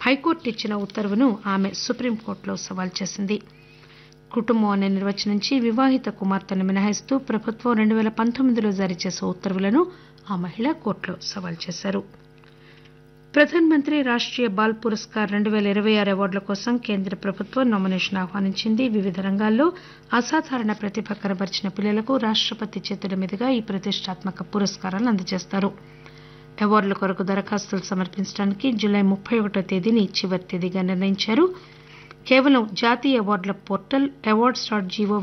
high court ఇచ్చిన ఉత్తర్వును ఆమె సుప్రీంకోర్టులో సవాల్ చేసింది కుటుంబం అనే నిర్వచనించి వివాహిత కుమార్తెను మినహాయిస్తూ ప్రభుత్వం రెండు పేల పంతొమ్మిదిలో జారీ చేసిన ఉత్తర్వులను ఆ మహిళ కోర్టులో సవాల్ చేశారు ప్రధాన్ మంత్రి రాష్టీయ బాల్ పురస్కార్ రెండు పేల ఇరవై ఆరు అవార్డుల కోసం కేంద్ర ప్రభుత్వం నామినేషన్ ఆహ్వానించింది వివిధ రంగాల్లో అసాధారణ ప్రతిభ కనబరిచిన పిల్లలకు రాష్టపతి చేతుల మీదుగా ఈ ప్రతిష్టాత్మక పురస్కారాలను అందజేస్తారు అవార్డుల కొరకు దరఖాస్తులు సమర్పించడానికి జులై ముప్పై ఒకటో తేదీని చివరి తేదీగా నిర్ణయించారు కేవలం జాతీయ అవార్డుల పోర్టల్ అవార్డ్స్ డాట్ జీఓ